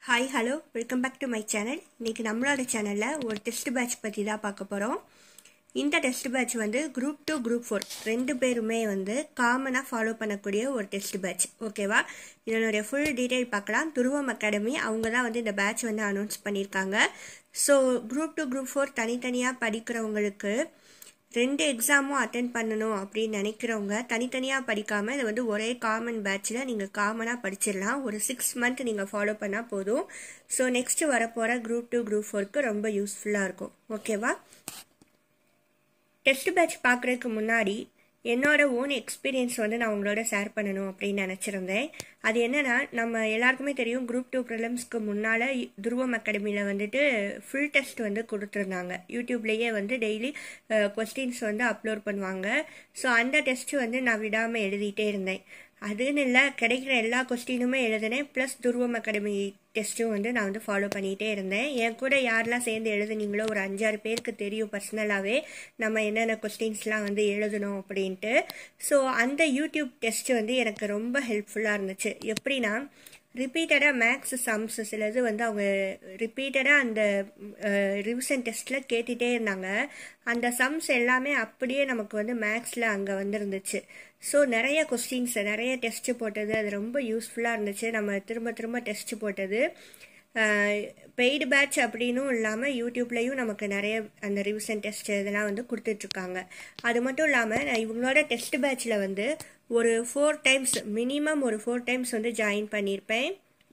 hi hello welcome back to my channel இன்னைக்கு நம்மளோட சேனலில் ஒரு டெஸ்ட் பேட்ச் பற்றி தான் பார்க்க போகிறோம் இந்த டெஸ்ட் பேட்ச் வந்து குரூப் டூ குரூப் ஃபோர் ரெண்டு பேருமே வந்து காமனாக ஃபாலோ பண்ணக்கூடிய ஒரு டெஸ்ட் பேட்ச் ஓகேவா இதனுடைய ஃபுல் டீட்டெயில் பார்க்கலாம் துருவம் அகாடமி அவங்க தான் வந்து இந்த பேட்ச் வந்து அனௌன்ஸ் பண்ணியிருக்காங்க so group two group four தனித்தனியாக படிக்கிறவங்களுக்கு ரெண்டு எக்ஸாமும் அட்டென்ட் பண்ணணும் அப்படின்னு நினைக்கிறவங்க தனித்தனியாக படிக்காமல் இதை வந்து ஒரே காமன் பேட்சில் நீங்கள் காமனாக படிச்சிடலாம் ஒரு சிக்ஸ் மந்த் நீங்கள் ஃபாலோ பண்ணால் போதும் ஸோ நெக்ஸ்ட் வரப்போகிற குரூப் டூ குரூப் ஃபோருக்கு ரொம்ப யூஸ்ஃபுல்லாக இருக்கும் ஓகேவா டெஸ்ட் பேட்ச் பார்க்குறதுக்கு முன்னாடி என்னோட ஓன் எக்ஸ்பீரியன்ஸ் வந்து நான் உங்களோட ஷேர் பண்ணணும் அப்படின்னு நினச்சிருந்தேன் அது என்னன்னா நம்ம எல்லாருக்குமே தெரியும் குரூப் டூ ப்ரிலிம்ஸ்க்கு முன்னால் துருவம் அகாடமியில் வந்துட்டு ஃபுல் டெஸ்ட் வந்து கொடுத்துருந்தாங்க யூடியூப்லேயே வந்து டெய்லி கொஸ்டின்ஸ் வந்து அப்லோட் பண்ணுவாங்க ஸோ அந்த டெஸ்ட் வந்து நான் விடாமல் எழுதிட்டே இருந்தேன் அதுன்னு இல்லை கிடைக்கிற எல்லா கொஸ்டினுமே எழுதினேன் ப்ளஸ் துருவம் அகாடமி டெஸ்ட்டும் வந்து நான் வந்து ஃபாலோ பண்ணிகிட்டே இருந்தேன் என் கூட யாரெல்லாம் சேர்ந்து எழுதுனீங்களோ ஒரு அஞ்சாறு பேருக்கு தெரியும் பர்சனலாகவே நம்ம என்னென்ன கொஸ்டின்ஸ்லாம் வந்து எழுதணும் அப்படின்ட்டு ஸோ அந்த யூடியூப் டெஸ்ட் வந்து எனக்கு ரொம்ப ஹெல்ப்ஃபுல்லாக இருந்துச்சு எப்படின்னா ரிப்பீட்டடாக மேக்ஸ் சம்ஸ் சிலது வந்து அவங்க ரிப்பீட்டடாக அந்த ரிவிஷன் டெஸ்ட்டில் கேட்டுகிட்டே இருந்தாங்க அந்த சம்ஸ் எல்லாமே அப்படியே நமக்கு வந்து மேக்ஸில் அங்கே வந்துருந்துச்சு ஸோ நிறைய கொஸ்டின்ஸ் நிறைய டெஸ்ட் போட்டது அது ரொம்ப யூஸ்ஃபுல்லாக இருந்துச்சு நம்ம திரும்ப திரும்ப டெஸ்ட் போட்டது பெய்டு பேட்ச் அப்படின்னும் இல்லாமல் யூடியூப்லேயும் நமக்கு நிறைய அந்த ரிவிஷன் டெஸ்ட் இதெல்லாம் வந்து கொடுத்துட்ருக்காங்க அது மட்டும் இல்லாமல் நான் இவங்களோட டெஸ்ட் பேட்சில் வந்து ஒரு ஃபோர் டைம்ஸ் மினிமம் ஒரு ஃபோர் டைம்ஸ் வந்து ஜாயின் பண்ணியிருப்பேன்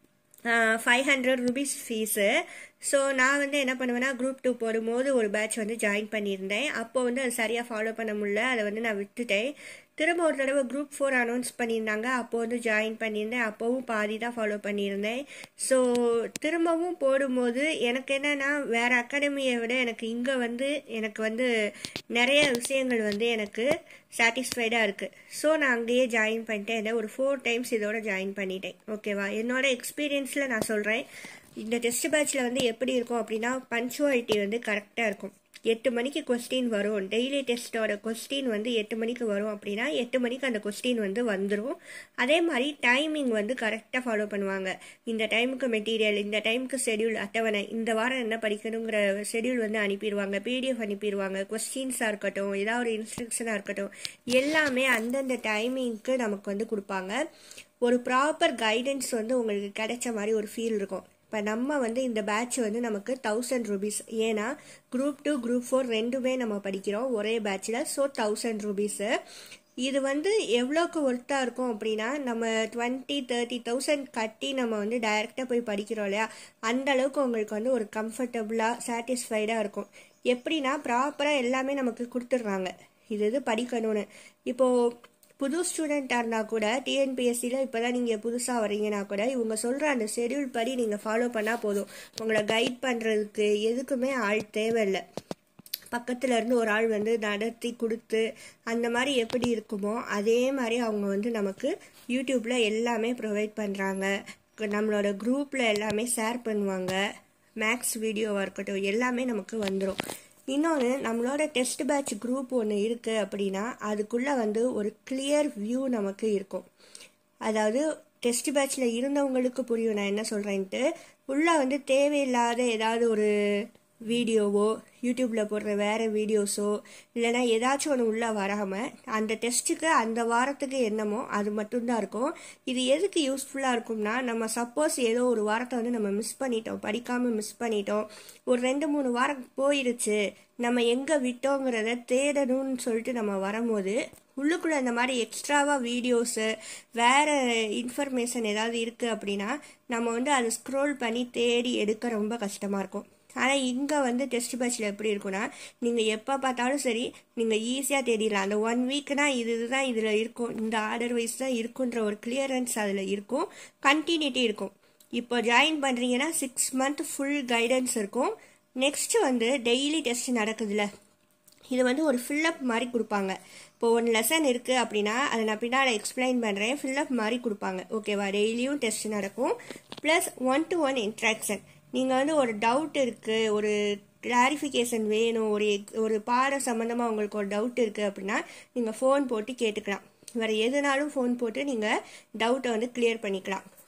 five hundred rupees fees so நான் வந்து என்ன பண்ணுவேன்னா குரூப் டூ போடும்போது ஒரு பேட்ச் வந்து ஜாயின் பண்ணியிருந்தேன் அப்போ வந்து அது சரியாக ஃபாலோ பண்ண முடியல அதை வந்து நான் விட்டுட்டேன் திரும்ப ஒரு தடவை குரூப் ஃபோர் அனௌன்ஸ் பண்ணியிருந்தாங்க அப்போ வந்து ஜாயின் பண்ணியிருந்தேன் அப்போவும் பாதி தான் ஃபாலோ பண்ணியிருந்தேன் ஸோ திரும்பவும் போடும்போது எனக்கு என்னென்னா வேறு அகாடமியை விட எனக்கு இங்கே வந்து எனக்கு வந்து நிறைய விஷயங்கள் வந்து எனக்கு சாட்டிஸ்ஃபைடாக இருக்குது ஸோ நான் அங்கேயே ஜாயின் பண்ணிட்டேன் ஒரு ஃபோர் டைம்ஸ் இதோட ஜாயின் பண்ணிட்டேன் ஓகேவா என்னோட எக்ஸ்பீரியன்ஸில் நான் சொல்கிறேன் இந்த டெஸ்ட் பேட்சில் வந்து எப்படி இருக்கும் அப்படின்னா பஞ்சுவாலிட்டி வந்து கரெக்டாக இருக்கும் எட்டு மணிக்கு கொஸ்டின் வரும் டெய்லி டெஸ்ட்டோட கொஸ்டின் வந்து எட்டு மணிக்கு வரும் அப்படின்னா எட்டு மணிக்கு அந்த கொஸ்டின் வந்து வந்துடும் அதே மாதிரி டைமிங் வந்து கரெக்டாக ஃபாலோ பண்ணுவாங்க இந்த டைமுக்கு மெட்டீரியல் இந்த டைமுக்கு ஷெடியூல் அட்டவணை இந்த வாரம் என்ன படிக்கணுங்கிற ஷெடியூல் வந்து அனுப்பிடுவாங்க பிடிஎஃப் அனுப்பிடுவாங்க கொஸ்டின்ஸாக இருக்கட்டும் ஏதாவது ஒரு இன்ஸ்ட்ரக்ஷனாக இருக்கட்டும் எல்லாமே அந்தந்த டைமிங்க்கு நமக்கு வந்து கொடுப்பாங்க ஒரு ப்ராப்பர் கைடன்ஸ் வந்து உங்களுக்கு கிடைச்ச மாதிரி ஒரு ஃபீல் இருக்கும் இப்போ நம்ம வந்து இந்த பேட்ச் வந்து நமக்கு தௌசண்ட் ருபீஸ் ஏன்னா குரூப் டூ குரூப் ஃபோர் ரெண்டுமே நம்ம படிக்கிறோம் ஒரே பேட்சில் ஸோ தௌசண்ட் ருபீஸு இது வந்து எவ்வளோக்கு ஒர்த்தாக இருக்கும் அப்படின்னா நம்ம டுவெண்ட்டி தேர்ட்டி தௌசண்ட் கட்டி நம்ம வந்து டைரெக்டாக போய் படிக்கிறோம் இல்லையா அந்த அளவுக்கு உங்களுக்கு வந்து ஒரு கம்ஃபர்டபுளாக சாட்டிஸ்ஃபைடாக இருக்கும் எப்படின்னா ப்ராப்பராக எல்லாமே நமக்கு கொடுத்துட்றாங்க இது இது படிக்கணும்னு இப்போது புது ஸ்டூடெண்ட்டாக இருந்தால் கூட டிஎன்பிஎஸ்சியில் இப்போ தான் நீங்கள் புதுசாக வரீங்கன்னா கூட இவங்க சொல்கிற அந்த ஷெடியூல் படி நீங்கள் ஃபாலோ பண்ணால் போதும் உங்களை கைட் பண்ணுறதுக்கு எதுக்குமே ஆள் தேவையில்லை பக்கத்தில் இருந்து ஒரு ஆள் வந்து நடத்தி கொடுத்து அந்த மாதிரி எப்படி இருக்குமோ அதே மாதிரி அவங்க வந்து நமக்கு யூடியூப்பில் எல்லாமே ப்ரொவைட் பண்ணுறாங்க நம்மளோட குரூப்பில் எல்லாமே ஷேர் பண்ணுவாங்க மேக்ஸ் வீடியோவாக இருக்கட்டும் எல்லாமே நமக்கு வந்துடும் இன்னொன்று நம்மளோட டெஸ்ட் பேட்ச் குரூப் ஒன்று இருக்குது அப்படின்னா அதுக்குள்ளே வந்து ஒரு கிளியர் வியூ நமக்கு இருக்கும் அதாவது டெஸ்ட் பேட்சில் இருந்தவங்களுக்கு புரியும் நான் என்ன சொல்கிறேன்ட்டு உள்ளே வந்து தேவையில்லாத ஏதாவது ஒரு வீடியோவோ யூடியூப்பில் போடுற வேறு வீடியோஸோ இல்லைனா ஏதாச்சும் ஒன்று உள்ளே வராமல் அந்த டெஸ்ட்டுக்கு அந்த வாரத்துக்கு என்னமோ அது மட்டும்தான் இருக்கும் இது எதுக்கு யூஸ்ஃபுல்லாக இருக்கும்னா நம்ம சப்போஸ் ஏதோ ஒரு வாரத்தை வந்து நம்ம மிஸ் பண்ணிட்டோம் படிக்காமல் மிஸ் பண்ணிட்டோம் ஒரு ரெண்டு மூணு வாரம் போயிருச்சு நம்ம எங்கே விட்டோங்கிறத தேடணும்னு சொல்லிட்டு நம்ம வரும்போது உள்ளுக்குள்ளே இந்த மாதிரி எக்ஸ்ட்ராவாக வீடியோஸு வேறு இன்ஃபர்மேஷன் ஏதாவது இருக்குது அப்படின்னா நம்ம வந்து அதை ஸ்க்ரோல் பண்ணி தேடி எடுக்க ரொம்ப கஷ்டமாக இருக்கும் ஆனால் இங்கே வந்து டெஸ்ட் பேட்சில் எப்படி இருக்குன்னா நீங்கள் எப்போ பார்த்தாலும் சரி நீங்கள் ஈஸியாக தேடிடலாம் அந்த ஒன் வீக்னா இது இதுதான் இதில் இருக்கும் இந்த ஆர்டர் வைஸ் தான் இருக்குன்ற ஒரு கிளியரன்ஸ் அதில் இருக்கும் கண்டினியூட்டி இருக்கும் இப்போ ஜாயின் பண்ணுறீங்கன்னா சிக்ஸ் மந்த் ஃபுல் கைடன்ஸ் இருக்கும் நெக்ஸ்ட் வந்து டெய்லி டெஸ்ட் நடக்குதுல்ல இது வந்து ஒரு ஃபில்லப் மாதிரி கொடுப்பாங்க இப்போ ஒன் லெசன் இருக்குது அப்படின்னா அதை நான் பின்னால் எக்ஸ்பிளைன் பண்ணுறேன் ஃபில்லப் மாதிரி கொடுப்பாங்க ஓகேவா டெய்லியும் டெஸ்ட் நடக்கும் plus one to one interaction நீங்கள் வந்து ஒரு டவுட் இருக்குது ஒரு கிளாரிஃபிகேஷன் வேணும் ஒரு ஒரு பாடம் சம்மந்தமாக உங்களுக்கு ஒரு டவுட் இருக்குது அப்படின்னா நீங்கள் ஃபோன் போட்டு கேட்டுக்கலாம் வேறு எதுனாலும் ஃபோன் போட்டு நீங்கள் டவுட்டை வந்து கிளியர் பண்ணிக்கலாம்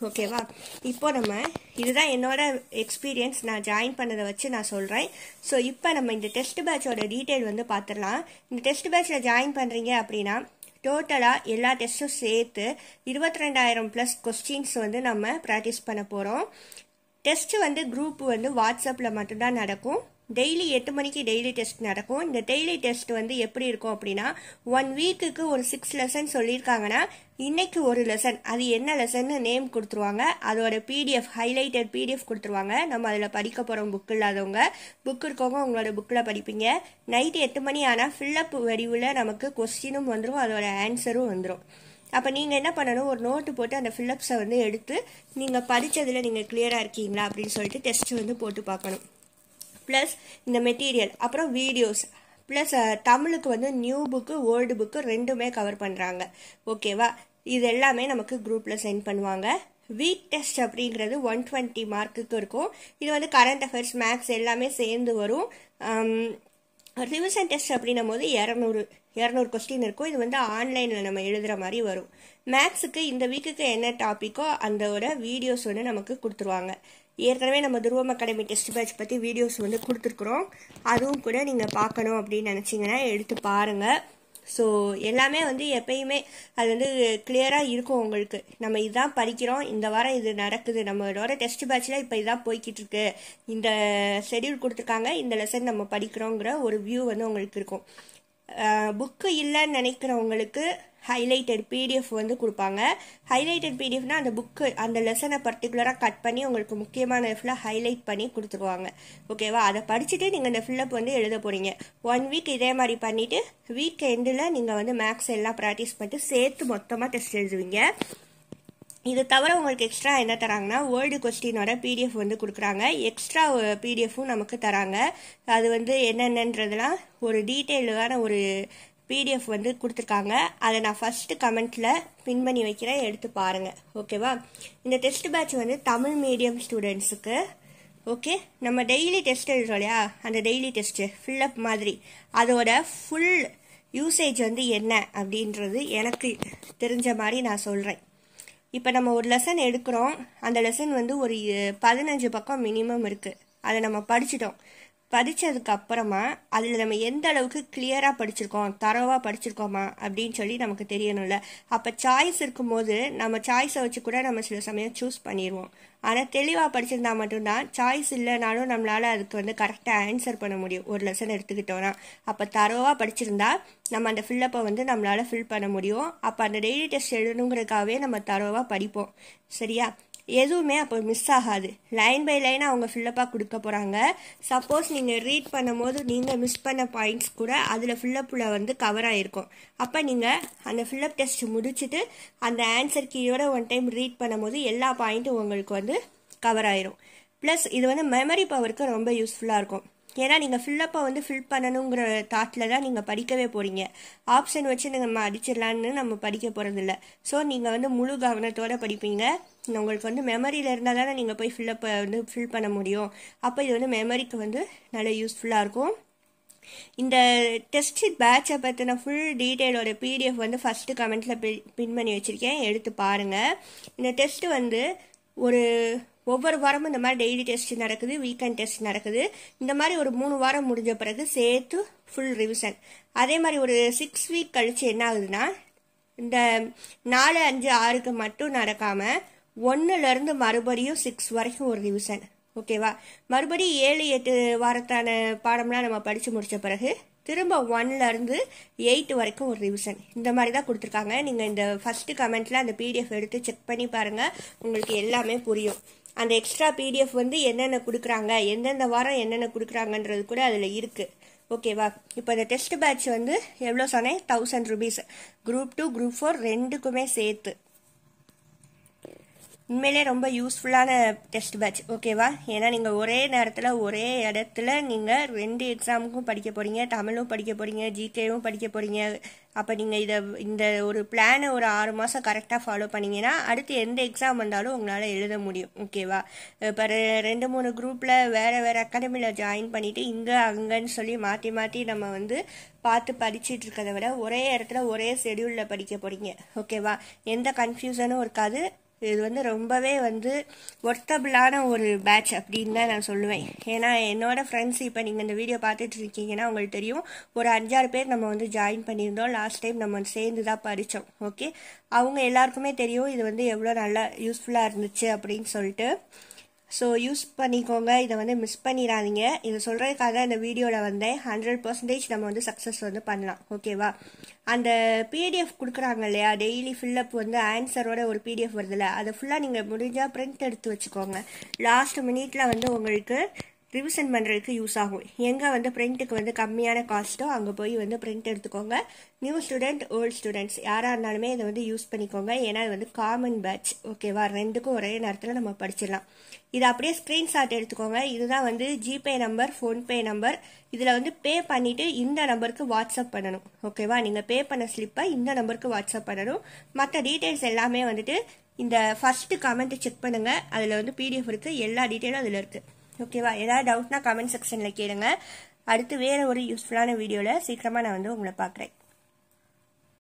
ஓகேவா இப்போ நம்ம இதுதான் என்னோட எக்ஸ்பீரியன்ஸ் நான் ஜாயின் பண்ணதை வச்சு நான் சொல்கிறேன் ஸோ இப்போ நம்ம இந்த டெஸ்ட் பேட்சோட டீட்டெயில் வந்து பார்த்துடலாம் இந்த டெஸ்ட் பேட்சில் ஜாயின் பண்ணுறீங்க அப்படின்னா டோட்டலாக எல்லா டெஸ்ட்டும் சேர்த்து இருபத்தி ரெண்டாயிரம் ப்ளஸ் கொஸ்டின்ஸ் வந்து நம்ம ப்ராக்டிஸ் பண்ண போகிறோம் டெஸ்ட் வந்து குரூப் வந்து வாட்ஸ்அப்பில் மட்டும்தான் நடக்கும் டெய்லி எட்டு மணிக்கு டெய்லி டெஸ்ட் நடக்கும் இந்த டெய்லி டெஸ்ட் வந்து எப்படி இருக்கும் அப்படின்னா ஒன் வீக்குக்கு ஒரு சிக்ஸ் லெசன் சொல்லியிருக்காங்கன்னா இன்னைக்கு ஒரு லெசன் அது என்ன லெசன்னு நேம் கொடுத்துருவாங்க அதோட பிடிஎஃப் ஹைலைட்டட் பிடிஎஃப் கொடுத்துருவாங்க நம்ம அதில் படிக்க போகிறோம் புக் இல்லாதவங்க புக் இருக்கவங்க உங்களோட புக்கில் படிப்பீங்க நைட்டு எட்டு மணி ஆனால் ஃபில்லப் வடிவில் நமக்கு கொஸ்டினும் வந்துடும் அதோட ஆன்சரும் வந்துடும் அப்போ நீங்கள் என்ன பண்ணணும் ஒரு நோட்டு போட்டு அந்த ஃபில்லப்ஸை வந்து எடுத்து நீங்கள் படித்ததில் நீங்கள் கிளியராக இருக்கீங்களா அப்படின்னு சொல்லிட்டு டெஸ்ட் வந்து போட்டு பார்க்கணும் ப்ளஸ் இந்த மெட்டீரியல் அப்புறம் வீடியோஸ் ப்ளஸ் தமிழுக்கு வந்து நியூ புக்கு ஓல்டு புக்கு ரெண்டுமே கவர் பண்ணுறாங்க ஓகேவா இது எல்லாமே நமக்கு குரூப்பில் சென்ட் பண்ணுவாங்க வீக் டெஸ்ட் அப்படிங்கிறது ஒன் டுவெண்ட்டி மார்க்குக்கு இருக்கும் இது வந்து கரண்ட் அஃபேர்ஸ் மேக்ஸ் எல்லாமே சேர்ந்து வரும் ரிவிஷன் டெஸ்ட் அப்படின்னும் போது இரநூறு இரநூறு கொஸ்டின் இருக்கும் இது வந்து ஆன்லைனில் நம்ம எழுதுகிற மாதிரி வரும் மேக்ஸுக்கு இந்த வீக்குக்கு என்ன டாப்பிக்கோ அந்தோட வீடியோஸ் வந்து நமக்கு கொடுத்துருவாங்க ஏற்கனவே நம்ம துருவம் அகாடமி டெஸ்ட் பேட்ச் பற்றி வீடியோஸ் வந்து கொடுத்துருக்குறோம் அதுவும் கூட நீங்கள் பார்க்கணும் அப்படின்னு நினச்சிங்கன்னா எடுத்து பாருங்கள் ஸோ எல்லாமே வந்து எப்பயுமே அது வந்து கிளியராக இருக்கும் உங்களுக்கு நம்ம இதுதான் படிக்கிறோம் இந்த வாரம் இது நடக்குது நம்மளோட டெஸ்ட் பேட்சில் இப்போ இதான் போய்கிட்டு இருக்கு இந்த ஷெடியூல் கொடுத்துருக்காங்க இந்த லெசன் நம்ம படிக்கிறோங்கிற ஒரு வியூ வந்து உங்களுக்கு இருக்கும் புக்கு இல்லைன்னு நினைக்கிறவங்களுக்கு ஹைலைட்டட் பிடிஎஃப் வந்து கொடுப்பாங்க ஹைலைட்டட் பிடிஎஃப்னா அந்த புக்கு அந்த லெசனை பர்டிகுலராக கட் பண்ணி உங்களுக்கு முக்கியமான ஃபுல்லாக ஹைலைட் பண்ணி கொடுத்துருவாங்க ஓகேவா அதை படிச்சுட்டு நீங்கள் இந்த ஃபில்லப் வந்து எழுத போகிறீங்க ஒன் வீக் இதே மாதிரி பண்ணிவிட்டு வீக் எண்டில் நீங்கள் வந்து மேக்ஸ் எல்லாம் ப்ராக்டிஸ் பண்ணிட்டு சேர்த்து மொத்தமாக டெஸ்ட் எழுதுவீங்க இது தவிர உங்களுக்கு எக்ஸ்ட்ரா என்ன தராங்கன்னா வேர்ல்டு கொஸ்டினோட பிடிஎஃப் வந்து கொடுக்குறாங்க எக்ஸ்ட்ரா பிடிஎஃப்பும் நமக்கு தராங்க அது வந்து என்னென்னன்றதுலாம் ஒரு டீட்டெயிலான ஒரு பிடிஎஃப் வந்து கொடுத்துருக்காங்க அதை நான் ஃபஸ்ட்டு கமெண்ட்டில் பின் பண்ணி வைக்கிறேன் எடுத்து பாருங்கள் ஓகேவா இந்த டெஸ்ட் பேட்ச் வந்து தமிழ் மீடியம் ஸ்டூடெண்ட்ஸுக்கு ஓகே நம்ம டெய்லி டெஸ்ட் எழுதுறோம் இல்லையா அந்த டெய்லி டெஸ்ட்டு ஃபில்லப் மாதிரி அதோட ஃபுல் யூசேஜ் வந்து என்ன அப்படின்றது எனக்கு தெரிஞ்ச மாதிரி நான் சொல்கிறேன் இப்போ நம்ம ஒரு லெசன் எடுக்கிறோம் அந்த லெசன் வந்து ஒரு பதினஞ்சு பக்கம் மினிமம் இருக்குது அதை நம்ம படிச்சிட்டோம் படித்ததுக்கு அப்புறமா அதில் நம்ம எந்த அளவுக்கு கிளியராக படிச்சிருக்கோம் தரவாக படிச்சிருக்கோமா அப்படின்னு சொல்லி நமக்கு தெரியணும்ல அப்போ சாய்ஸ் இருக்கும்போது நம்ம சாய்ஸை வச்சு கூட நம்ம சில சமயம் சூஸ் பண்ணிடுவோம் ஆனால் தெளிவாக படிச்சிருந்தா மட்டும்தான் சாய்ஸ் இல்லைனாலும் நம்மளால் அதுக்கு வந்து கரெக்டாக ஆன்சர் பண்ண முடியும் ஒரு லெசன் எடுத்துக்கிட்டோன்னா அப்போ தரவாக படிச்சிருந்தா நம்ம அந்த ஃபில்லப்பை வந்து நம்மளால் ஃபில் பண்ண முடியும் அப்போ அந்த டெய்லி டெஸ்ட் எழுதணுங்கிறதுக்காகவே நம்ம தரவாக படிப்போம் சரியா எதுவுமே அப்போ மிஸ் ஆகாது லைன் பை லைன் அவங்க ஃபில்லப்பாக கொடுக்க போகிறாங்க சப்போஸ் நீங்கள் ரீட் பண்ணும்போது நீங்கள் மிஸ் பண்ண பாயிண்ட்ஸ் கூட அதில் ஃபில்லப்பில் வந்து கவர் ஆகிருக்கும் அப்போ நீங்கள் அந்த ஃபில்லப் டெஸ்ட் முடிச்சுட்டு அந்த ஆன்சர் கீயோட ஒன் டைம் ரீட் பண்ணும்போது எல்லா பாயிண்ட்டும் உங்களுக்கு வந்து கவர் ஆயிரும் ப்ளஸ் இது வந்து மெமரி பவருக்கு ரொம்ப யூஸ்ஃபுல்லாக இருக்கும் ஏன்னா நீங்கள் ஃபில்லப்பை வந்து ஃபில் பண்ணணுங்கிற தாட்டில் தான் நீங்கள் படிக்கவே போகிறீங்க ஆப்ஷன் வச்சு நம்ம அடிச்சிடலான்னு நம்ம படிக்க போகிறதில்ல ஸோ நீங்கள் வந்து முழு கவனத்தோடு படிப்பீங்க உங்களுக்கு வந்து மெமரியில் இருந்தால் தானே நீங்கள் போய் ஃபில்லப்பை வந்து ஃபில் பண்ண முடியும் அப்போ இது வந்து மெமரிக்கு வந்து நல்ல யூஸ்ஃபுல்லாக இருக்கும் இந்த டெஸ்ட் பேட்சை பற்றின ஃபுல் டீட்டெயிலோட பிடிஎஃப் வந்து ஃபஸ்ட்டு கமெண்ட்டில் பின் பண்ணி வச்சுருக்கேன் எடுத்து பாருங்கள் இந்த டெஸ்ட் வந்து ஒரு ஒவ்வொரு வாரமும் இந்த மாதிரி டெய்லி டெஸ்ட் நடக்குது வீக்கெண்ட் டெஸ்ட் நடக்குது இந்த மாதிரி ஒரு மூணு வாரம் முடிஞ்ச பிறகு சேர்த்து ஃபுல் ரிவிஷன் அதே மாதிரி ஒரு சிக்ஸ் வீக் கழிச்சு என்ன ஆகுதுன்னா இந்த நாலு அஞ்சு ஆறுக்கு மட்டும் நடக்காமல் ஒன்றுலேருந்து மறுபடியும் சிக்ஸ் வரைக்கும் ஒரு ரிவிஷன் ஓகேவா மறுபடியும் ஏழு எட்டு வாரத்தான பாடம்லாம் நம்ம படித்து முடித்த பிறகு திரும்ப ஒன்லேருந்து எயிட் வரைக்கும் ஒரு ரிவிஷன் இந்த மாதிரி தான் கொடுத்துருக்காங்க நீங்கள் இந்த ஃபஸ்ட்டு கமெண்ட்டில் அந்த பிடிஎஃப் எடுத்து செக் பண்ணி பாருங்கள் உங்களுக்கு எல்லாமே புரியும் அந்த எக்ஸ்ட்ரா பிடிஎஃப் வந்து என்னென்ன கொடுக்குறாங்க எந்தெந்த வாரம் என்னென்ன கொடுக்குறாங்கன்றது கூட அதில் இருக்குது ஓகேவா இப்போ இந்த டெஸ்ட் பேட்ச் வந்து எவ்வளோ சொன்னேன் thousand rupees group two group four ரெண்டுக்குமே சேர்த்து உண்மையிலே ரொம்ப யூஸ்ஃபுல்லான டெஸ்ட் பேட்ச் ஓகேவா ஏன்னா நீங்கள் ஒரே நேரத்தில் ஒரே இடத்துல நீங்கள் ரெண்டு எக்ஸாமுக்கும் படிக்க போகிறீங்க தமிழும் படிக்க போகிறீங்க ஜிகேவும் படிக்க போகிறீங்க அப்போ நீங்கள் இதை இந்த ஒரு பிளானை ஒரு ஆறு மாதம் கரெக்டாக ஃபாலோ பண்ணீங்கன்னா அடுத்து எந்த எக்ஸாம் வந்தாலும் உங்களால் எழுத முடியும் ஓகேவா இப்போ ரெண்டு மூணு குரூப்பில் வேறு வேறு அகாடமியில் ஜாயின் பண்ணிவிட்டு இங்கே அங்கன்னு சொல்லி மாற்றி மாற்றி நம்ம வந்து பார்த்து படிச்சுட்டு இருக்கிறத விட ஒரே இடத்துல ஒரே ஷெடியூலில் படிக்க போகிறீங்க ஓகேவா எந்த கன்ஃபியூசனும் இருக்காது இது வந்து ரொம்பவே வந்து ஒர்த்தபிளான ஒரு பேட்ச் அப்படின்னு தான் நான் சொல்லுவேன் ஏன்னா என்னோட ஃப்ரெண்ட்ஸ் இப்போ நீங்கள் இந்த வீடியோ பார்த்துட்டு இருக்கீங்கன்னா உங்களுக்கு தெரியும் ஒரு அஞ்சாறு பேர் நம்ம வந்து ஜாயின் பண்ணியிருந்தோம் லாஸ்ட் டைம் நம்ம வந்து சேர்ந்து தான் படித்தோம் ஓகே அவங்க எல்லாருக்குமே தெரியும் இது வந்து எவ்வளோ நல்லா யூஸ்ஃபுல்லாக இருந்துச்சு அப்படின்னு சொல்லிட்டு ஸோ யூஸ் பண்ணிக்கோங்க இதை வந்து மிஸ் பண்ணிடாதீங்க இதை சொல்கிறதுக்காக தான் இந்த வீடியோவில் வந்தேன் ஹண்ட்ரட் பர்சன்டேஜ் நம்ம வந்து சக்ஸஸ் வந்து பண்ணலாம் ஓகேவா அந்த பிடிஎஃப் கொடுக்குறாங்க இல்லையா டெய்லி ஃபில்லப் வந்து ஆன்சரோட ஒரு பிடிஎஃப் வருதுல்ல அதை ஃபுல்லாக நீங்கள் முடிஞ்சால் பிரிண்ட் எடுத்து வச்சுக்கோங்க லாஸ்ட் மினிட்ல வந்து உங்களுக்கு ரிவிஷன் பண்ணுறதுக்கு யூஸ் ஆகும் எங்கே வந்து பிரிண்ட்டுக்கு வந்து கம்மியான காஸ்ட்டோ அங்கே போய் வந்து பிரிண்ட் எடுத்துக்கோங்க நியூ ஸ்டூடெண்ட் ஓல்டு ஸ்டூடெண்ட்ஸ் யாராக இருந்தாலுமே இதை வந்து யூஸ் பண்ணிக்கோங்க ஏன்னா இது வந்து காமன் பேட்ச் ஓகேவா ரெண்டுக்கும் ஒரே நேரத்தில் நம்ம படிச்சிடலாம் இது அப்படியே ஸ்க்ரீன்ஷாட் எடுத்துக்கோங்க இதுதான் வந்து ஜிபே நம்பர் ஃபோன்பே நம்பர் இதில் வந்து பே பண்ணிவிட்டு இந்த நம்பருக்கு வாட்ஸ்அப் பண்ணணும் ஓகேவா நீங்கள் பே பண்ண ஸ்லிப்பை இந்த நம்பருக்கு வாட்ஸ்அப் பண்ணணும் மற்ற டீட்டெயில்ஸ் எல்லாமே வந்துட்டு இந்த ஃபஸ்ட்டு கமெண்ட்டை செக் பண்ணுங்கள் அதில் வந்து பிடிஎஃப் இருக்குது எல்லா டீட்டெயிலும் அதில் இருக்குது ஓகேவா ஏதாவது டவுட்னா கமெண்ட் செக்ஷனில் கேளுங்க அடுத்து வேறு ஒரு யூஸ்ஃபுல்லான வீடியோவில் சீக்கிரமாக நான் வந்து உங்களை பார்க்குறேன்